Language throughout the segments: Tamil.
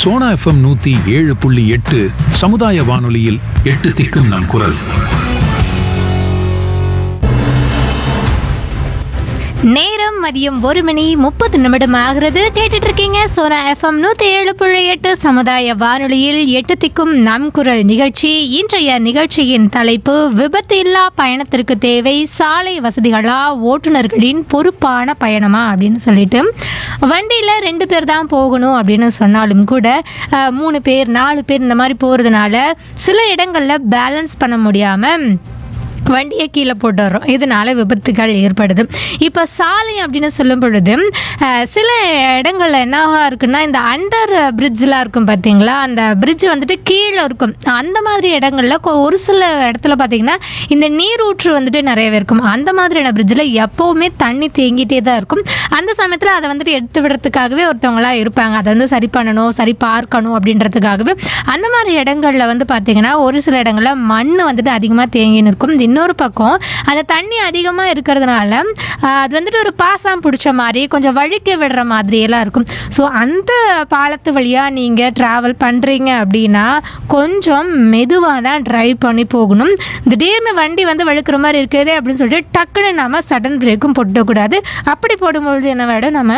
சோனா எஃப்எம் நூத்தி ஏழு புள்ளி எட்டு சமுதாய வானொலியில் எட்டு திக்கும் நம் குரல் நேரம் மதியம் ஒரு மணி முப்பது நிமிடம் ஆகிறது கேட்டுட்டு இருக்கீங்க சோனா எஃப்எம் நூத்தி ஏழு புள்ளி எட்டு சமுதாய வானொலியில் எட்டு திக்கும் நம் குரல் நிகழ்ச்சி இன்றைய நிகழ்ச்சியின் தலைப்பு விபத்து இல்லா பயணத்திற்கு தேவை சாலை வசதிகளா ஓட்டுநர்களின் பொறுப்பான பயணமா அப்படின்னு சொல்லிட்டு வண்டியில் ரெண்டு பேர் தான் போகணும் அப்படின்னு சொன்னாலும் கூட அஹ், மூணு பேர் நாலு பேர் இந்த மாதிரி போகிறதுனால சில இடங்களில் பேலன்ஸ் பண்ண முடியாமல் வண்டியை கீழே போட்டுடுறோம் இதனால விபத்துகள் ஏற்படுது இப்போ சாலை அப்படின்னு சொல்லும் பொழுது அஹ், சில இடங்கள்ல என்னவா இருக்குன்னா இந்த அண்டர் பிரிட்ஜ்லாம் இருக்கும் பார்த்தீங்களா அந்த பிரிட்ஜ் வந்துட்டு கீழே இருக்கும் அந்த மாதிரி இடங்கள்ல கொ- ஒரு சில இடத்துல பார்த்தீங்கன்னா இந்த நீரூற்று வந்துட்டு நிறையவே இருக்கும் அந்த மாதிரியான பிரிட்ஜில் எப்போவுமே தண்ணி தேங்கிட்டே தான் இருக்கும் அந்த சமயத்தில் அதை வந்துட்டு எடுத்து விடுறதுக்காகவே ஒருத்தவங்களா இருப்பாங்க அதை வந்து சரி பண்ணணும் சரி பார்க்கணும் அப்படின்றதுக்காகவே அந்த மாதிரி இடங்கள்ல வந்து பார்த்தீங்கன்னா ஒரு சில இடங்கள்ல மண் வந்துட்டு அதிகமாக தேங்கி நிற்கும் இன்னொரு பக்கம் அந்த தண்ணி அதிகமாக இருக்கிறதுனால ஆஹ், அது வந்துட்டு ஒரு பாசம் பிடிச்ச மாதிரி கொஞ்சம் வழுக்க விடுற மாதிரி எல்லாம் இருக்கும் ஸோ அந்த பாலத்து வழியாக நீங்கள் ட்ராவல் பண்ணுறீங்க அப்படின்னா கொஞ்சம் மெதுவாக தான் ட்ரைவ் பண்ணி போகணும் திடீர்னு வண்டி வந்து வழுக்கிற மாதிரி இருக்குது அப்படின்னு சொல்லிட்டு டக்குன்னு நம்ம சடன் பிரேக்கும் போட்டக்கூடாது அப்படி போடும்பொழுது என்ன வேணும் நம்ம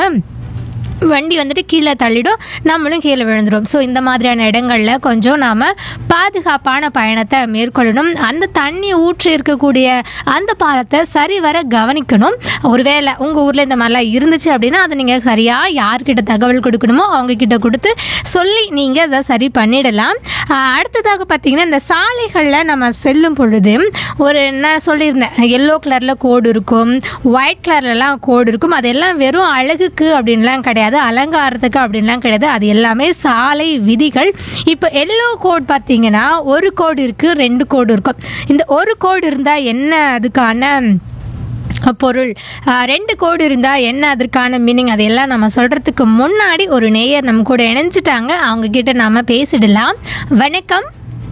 வண்டி வந்துட்டு கீழே தள்ளிடும் நம்மளும் கீழே விழுந்துடும் ஸோ இந்த மாதிரியான இடங்களில் கொஞ்சம் நாம் பாதுகாப்பான பயணத்தை மேற்கொள்ளணும் அந்த தண்ணி ஊற்றி இருக்கக்கூடிய அந்த பாலத்தை சரிவர கவனிக்கணும் ஒருவேளை உங்கள் ஊரில் இந்த மாதிரிலாம் இருந்துச்சு அப்படின்னா அதை நீங்கள் சரியாக யார்கிட்ட தகவல் கொடுக்கணுமோ அவங்க கிட்ட கொடுத்து சொல்லி நீங்கள் அதை சரி பண்ணிடலாம் ஆஹ் அடுத்ததாக பார்த்தீங்கன்னா இந்த சாலைகளில் நம்ம செல்லும் பொழுது ஒரு நான் சொல்லியிருந்தேன் எல்லோ கலரில் கோடு இருக்கும் ஒயிட் கலர்லலாம் கோடு இருக்கும் அதெல்லாம் வெறும் அழகுக்கு அப்படின்லாம் கிடையாது அலங்காரத்துக்கு அப்படின்லாம் கிடையாது அது எல்லாமே சாலை விதிகள் இப்போ எல்லோ கோட் பார்த்தீங்கன்னா ஒரு கோடு இருக்குது ரெண்டு கோடு இருக்கும் இந்த ஒரு கோடு இருந்தால் என்ன அதுக்கான பொருள் ஆஹ் ரெண்டு கோடு இருந்தால் என்ன அதற்கான மீனிங் அதையெல்லாம் நம்ம சொல்கிறதுக்கு முன்னாடி ஒரு நேயர் நம்ம கூட இணைஞ்சிட்டாங்க அவங்க கிட்ட நாம பேசிடலாம் வணக்கம்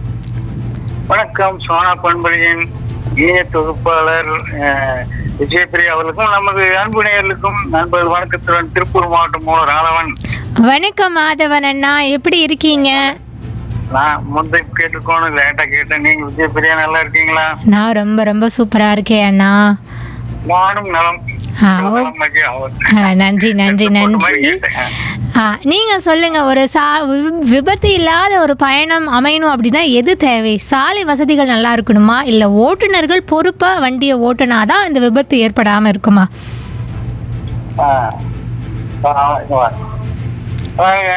வணக்கம் சோனா பண்பலியின் இணைய தொகுப்பாளர் அஹ், விஜயபிரியா அவர்களுக்கும் நமது அன்பு நேயர்களுக்கும் நண்பர்கள் வணக்கத்துடன் திருப்பூர் மாவட்டம் மூலம் ராளவன் வணக்கம் மாதவன் அண்ணா எப்படி இருக்கீங்க நான் முந்தை கேட்டுக்கோணும் லேட்டா கேட்டேன் நீங்க விஜயபிரியா நல்லா இருக்கீங்களா நான் ரொம்ப ரொம்ப சூப்பராக இருக்கேன் அண்ணா நானும் நலம் ஆ, ஓ. நலம் மகிழ் அவர். ஆ, நன்றி நன்றி ஒரு மாதிரி நன்றி கேட்டேன். ஆ, நீங்க சொல்லுங்க ஒரு சா வி- விபத்து இல்லாத ஒரு பயணம் அமையணும் அப்படின்னா எது தேவை சாலை வசதிகள் நல்லா இருக்கணுமா இல்ல ஓட்டுநர்கள் பொறுப்பா வண்டியை ஓட்டுனாதான் இந்த விபத்து ஏற்படாம இருக்குமா ஆ. ஆ, இங்க வா. வாங்க.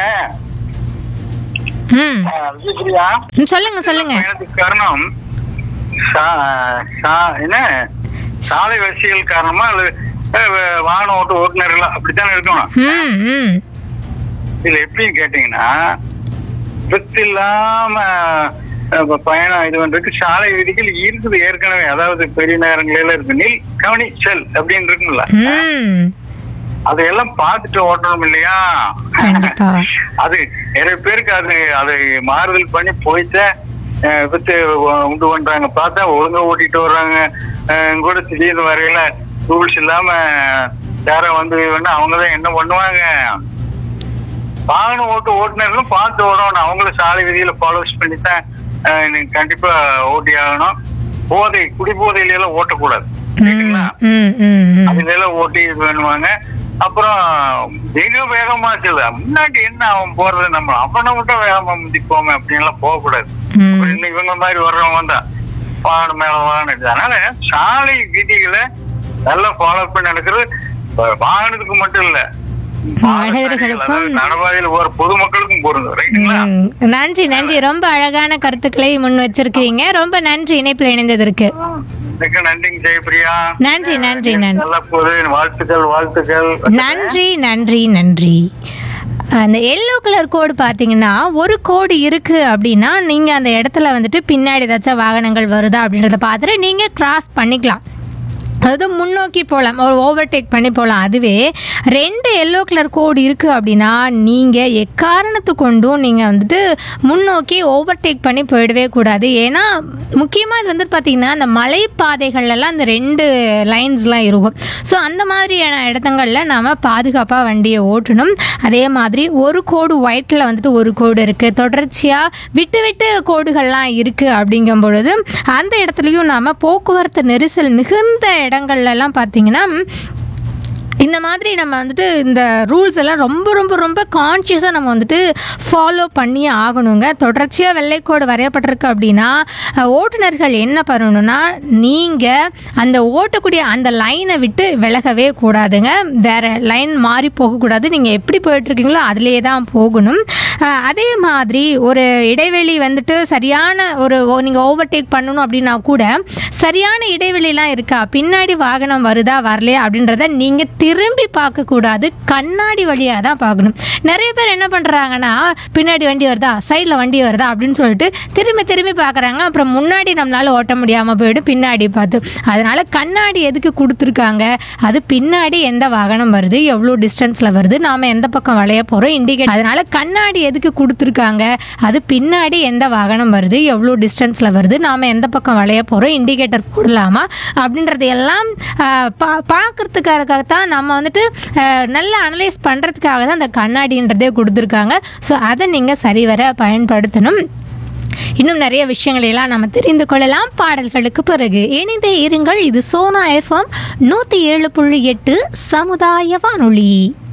ம் ஆ, விஜயபிரியா ம், சொல்லுங்க சொல்லுங்க பயணத்துக்கு காரணம் சா- சா- என்ன சாலை வசதிகள் காரணமா அல்லது அஹ், வாகன ஓட்டு ஓட்டுநர்களா அப்படித்தானே இருக்கணும் ம் ம் இதுல எப்படின்னு கேட்டீங்கன்னா விபத்து இல்லாம அஹ், இப்ப பயணம் இது பண்றதுக்கு சாலை விதிகள் இருக்குது ஏற்கனவே அதாவது பெரிய நகரங்களில இருக்கு நீல் கவனி செல் அப்படின்னு இருக்கும்ல ம் அதையெல்லாம் பார்த்துட்டு ஓட்டணும் இல்லையா கண்டிப்பா அது நிறைய பேருக்கு அது அதை மாறுதல் பண்ணி போயிட்டு அஹ், விபத்து உண்டு பண்றாங்க பார்த்தா ஒழுங்கா ஓட்டிட்டு வர்றாங்க அஹ், கூட திடீர்னு வரையில ரூல்ஸ் இல்லாம யாரும் வந்து வேணா அவங்கதான் என்ன பண்ணுவாங்க வாகன ஓட்டு ஓட்டுநர்களும் பார்த்து ஓடணும் அவங்களும் சாலை விதிகளை ஃபாலோஸ் பண்ணி தான் அஹ், நீங்க கண்டிப்பா ஓட்டி ஆகணும் போதை குடி போதையில எல்லாம் ஓட்டக்கூடாது சரிங்களா ம் ம் ம் அதுல எல்லாம் ஓட்டி இது பண்ணுவாங்க அப்புறம் மிக வேகமா செல்ல முன்னாடி என்ன அவன் போறது நம்ம அவனை மட்டும் வேகமா முந்திப்போமே அப்படின்னு எல்லாம் போகக்கூடாது ம் அப்புறம் இன்னும் இவங்க மாதிரி வர்றவங்க வந்தா வாகனம் மேல வாகனம் இருக்கு. அதனால சாலை விதிகளை நல்லா ஃபாலோ பண்ணி நடக்கிறது இப்ப வாகனத்துக்கு மட்டும் இல்ல மனிதர்களுக்கும் நடவாதியில் போற பொதுமக்களுக்கும் பொருந்தும் ரைட்டுங்களா ம். நன்றி நன்றி ரொம்ப அழகான கருத்துக்களை முன் வச்சிருக்கீங்க ரொம்ப நன்றி இணைப்பில் இணைந்ததற்கு மிக்க நன்றிங்க ஜெயபிரியா நன்றி நன்றி நன்றி நல்லா போகுது வாழ்த்துக்கள் வாழ்த்துக்கள் நன்றி நன்றி நன்றி அந்த எல்லோ கலர் கோடு பார்த்தீங்கன்னா ஒரு கோடு இருக்குது அப்படின்னா நீங்கள் அந்த இடத்துல வந்துட்டு பின்னாடி ஏதாச்சும் வாகனங்கள் வருதா அப்படின்றத பார்த்துட்டு நீங்கள் கிராஸ் பண்ணிக்கலாம் அதாவது முன்னோக்கி போகலாம் ஒரு ஓவர்டேக் பண்ணி போகலாம் அதுவே ரெண்டு எல்லோ கலர் கோடு இருக்குது அப்படின்னா நீங்கள் எக்காரணத்து கொண்டும் நீங்கள் வந்துட்டு முன்னோக்கி ஓவர்டேக் பண்ணி போயிடவே கூடாது ஏன்னா முக்கியமாக இது வந்துட்டு பார்த்திங்கன்னா அந்த மலைப்பாதைகள்லாம் அந்த ரெண்டு லைன்ஸ்லாம் இருக்கும் ஸோ அந்த மாதிரியான இடத்துங்களில் நாம் பாதுகாப்பாக வண்டியை ஓட்டணும் அதே மாதிரி ஒரு கோடு ஒயிட்டில் வந்துட்டு ஒரு கோடு இருக்குது தொடர்ச்சியாக விட்டு விட்டு கோடுகள்லாம் இருக்குது அப்படிங்கும் பொழுது அந்த இடத்துலையும் நாம் போக்குவரத்து நெரிசல் மிகுந்த இடங்கள்லாம் பார்த்தீங்கன்னா இந்த மாதிரி நம்ம வந்துட்டு இந்த ரூல்ஸ் எல்லாம் ரொம்ப ரொம்ப ரொம்ப கான்ஷியஸாக நம்ம வந்துட்டு ஃபாலோ பண்ணி ஆகணுங்க தொடர்ச்சியாக வெள்ளைக்கோடு வரையப்பட்டிருக்கு அப்படின்னா அஹ், ஓட்டுநர்கள் என்ன பண்ணணும்னா நீங்கள் அந்த ஓட்டக்கூடிய அந்த லைனை விட்டு விலகவே கூடாதுங்க வேற லைன் மாறி போகக்கூடாது நீங்கள் எப்படி போயிட்டுருக்கீங்களோ அதிலே தான் போகணும் அஹ், அதே மாதிரி ஒரு இடைவெளி வந்துட்டு சரியான ஒரு நீங்கள் ஓவர்டேக் பண்ணணும் அப்படின்னா கூட சரியான இடைவெளிலாம் இருக்கா பின்னாடி வாகனம் வருதா வரலையா அப்படின்றத நீங்கள் திரும்பி பார்க்கக்கூடாது கண்ணாடி வழியாக தான் பார்க்கணும் நிறைய பேர் என்ன பண்ணுறாங்கன்னா பின்னாடி வண்டி வருதா சைடில் வண்டி வருதா அப்படின்னு சொல்லிட்டு திரும்பி திரும்பி பார்க்குறாங்க அப்புறம் முன்னாடி நம்மளால ஓட்ட முடியாமல் போயிடும் பின்னாடி பார்த்து அதனால கண்ணாடி எதுக்கு கொடுத்துருக்காங்க அது பின்னாடி எந்த வாகனம் வருது எவ்வளோ டிஸ்டன்ஸில் வருது நாம் எந்த பக்கம் வளைய போகிறோம் இண்டிகேட் அதனால கண்ணாடி எதுக்கு கொடுத்துருக்காங்க அது பின்னாடி எந்த வாகனம் வருது எவ்வளோ டிஸ்டன்ஸில் வருது நாம் எந்த பக்கம் வளைய போகிறோம் இண்டிகேட்டர் போடலாமா அப்படின்றது எல்லாம் ஆஹ், பா பார்க்கறதுக்காகத்தான் நம்ம வந்துட்டு ஆஹ், நல்லா அனலைஸ் பண்ணுறதுக்காக தான் அந்த கண்ணாடின்றதே கொடுத்துருக்காங்க ஸோ அதை நீங்கள் சரிவர பயன்படுத்தணும் இன்னும் நிறைய விஷயங்களை எல்லாம் நம்ம தெரிந்து கொள்ளலாம் பாடல்களுக்கு பிறகு இணைந்தே இருங்கள் இது சோனா எஃப்எம் நூற்றி ஏழு புள்ளி எட்டு சமுதாய வானொலி